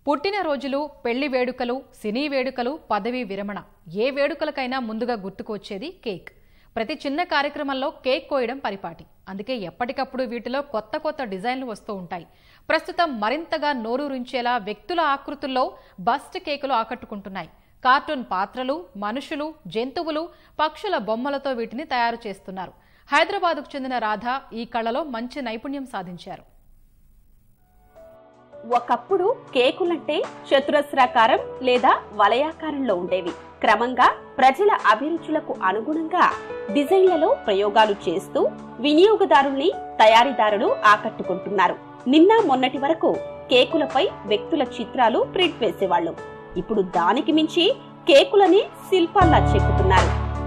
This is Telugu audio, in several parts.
పుట్టినరోజులు పెళ్లి వేడుకలు సినీ వేడుకలు పదవీ విరమణ ఏ వేడుకలకైనా ముందుగా గుర్తుకొచ్చేది కేక్ ప్రతి చిన్న కార్యక్రమంలో కేక్ కోయడం పరిపాటి అందుకే ఎప్పటికప్పుడు వీటిలో కొత్త కొత్త డిజైన్లు వస్తూ ఉంటాయి ప్రస్తుతం మరింతగా నోరూరించేలా వ్యక్తుల ఆకృతుల్లో బస్ట్ కేకులు ఆకట్టుకుంటున్నాయి కార్టూన్ పాత్రలు మనుషులు జంతువులు పక్షుల బొమ్మలతో వీటిని తయారు చేస్తున్నారు హైదరాబాద్కు చెందిన రాధ ఈ కళలో మంచి నైపుణ్యం సాధించారు ఒకప్పుడు కేకులంటే చతురస్రాకారం లేదా వలయాకారంలో ఉండేవి క్రమంగా ప్రజల అభిరుచులకు అనుగుణంగా డిజైన్లలో ప్రయోగాలు చేస్తూ వినియోగదారుల్ని తయారీదారులు ఆకట్టుకుంటున్నారు నిన్న మొన్నటి వరకు కేకులపై వ్యక్తుల చిత్రాలు ప్రింట్ వేసేవాళ్ళు ఇప్పుడు దానికి మించి కేకులని శిల్పాల్లా చెక్కుతున్నారు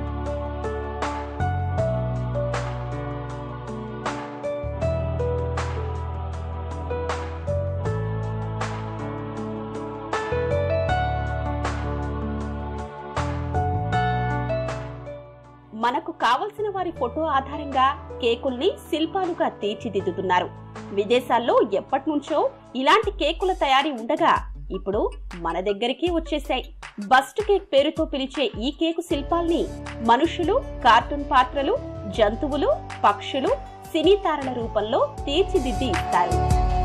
మనకు కావలసిన వారి ఫోటో ఆధారంగా కేకుల్ని శిల్పాలుగా తీర్చిదిద్దుతున్నారు విదేశాల్లో ఎప్పటి నుంచో ఇలాంటి కేకుల తయారీ ఉండగా ఇప్పుడు మన దగ్గరికి వచ్చేసాయి బస్ట్ కేక్ పేరుతో పిలిచే ఈ కేకు శిల్పాల్ని మనుషులు కార్టూన్ పాత్రలు జంతువులు పక్షులు సినీ తారల రూపంలో తీర్చిదిద్ది ఇస్తారు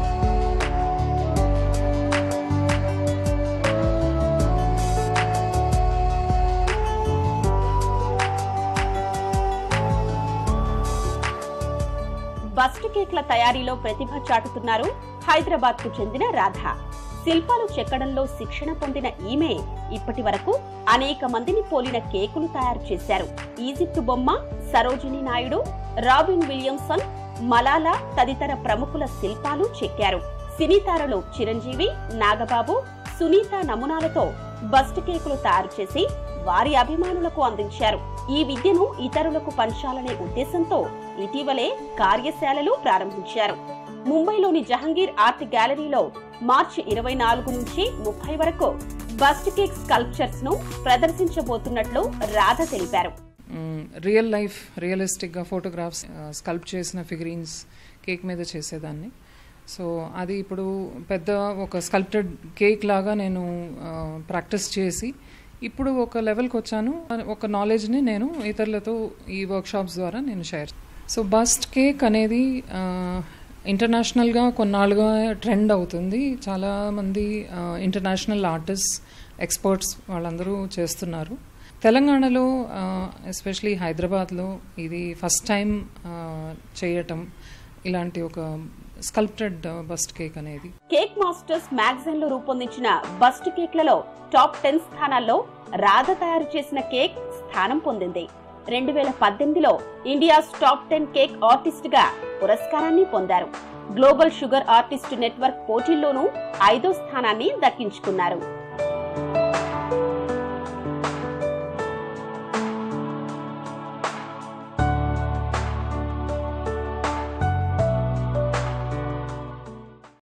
బస్ట్ కేక్ల తయారీలో ప్రతిభ చాటుతున్నారు హైదరాబాద్ కు చెందిన రాధ శిల్పాలు చెక్కడంలో శిక్షణ పొందిన ఈమె ఇప్పటి వరకు అనేక మందిని పోలిన కేకులు తయారు చేశారు ఈజిప్ట్ బొమ్మ సరోజిని నాయుడు రాబిన్ విలియమ్సన్ మలాలా తదితర ప్రముఖుల శిల్పాలు చెక్కారు సినీ తారలు చిరంజీవి నాగబాబు సునీత నమూనాలతో బస్ట్ కేకులు తయారు చేసి వారి అభిమానులకు అందించారు ఈ విద్యను ఇతరులకు పంచాలనే ఉద్దేశంతో ఇటీవలే కార్యశాలలు ప్రారంభించారు ముంబైలోని జహంగీర్ ఆర్ట్ గ్యాలరీలో మార్చి ఇరవై నాలుగు నుంచి ముప్పై వరకు బస్ట్ కేక్ స్కల్ప్చర్స్ ను ప్రదర్శించబోతున్నట్లు రాధ తెలిపారు రియల్ లైఫ్ రియలిస్టిక్గా ఫోటోగ్రాఫ్స్ స్కల్ప్ చేసిన ఫిగరీన్స్ కేక్ మీద చేసేదాన్ని సో అది ఇప్పుడు పెద్ద ఒక స్కల్ప్టెడ్ కేక్ లాగా నేను ప్రాక్టీస్ చేసి ఇప్పుడు ఒక లెవెల్కి వచ్చాను ఒక నాలెడ్జ్ని నేను ఇతరులతో ఈ వర్క్షాప్స్ ద్వారా నేను షేర్ సో బస్ట్ కేక్ అనేది ఇంటర్నేషనల్గా కొన్నాళ్ళుగా ట్రెండ్ అవుతుంది చాలామంది ఇంటర్నేషనల్ ఆర్టిస్ట్ ఎక్స్పర్ట్స్ వాళ్ళందరూ చేస్తున్నారు తెలంగాణలో ఎస్పెషలీ హైదరాబాద్లో ఇది ఫస్ట్ టైం చేయటం ఇలాంటి ఒక స్కల్ప్టెడ్ బస్ట్ కేక్ అనేది కేక్ మాస్టర్స్ మ్యాగజైన్ లో రూపొందించిన బస్ట్ కేక్లలో టాప్ టెన్ స్థానాల్లో రాధ తయారు చేసిన కేక్ స్థానం పొందింది రెండు వేల పద్దెనిమిదిలో India's top ten cake artist గా పురస్కారాన్ని పొందారు గ్లోబల్ షుగర్ ఆర్టిస్ట్ నెట్వర్క్ పోటీల్లోనూ ఐదో స్థానాన్ని దక్కించుకున్నారు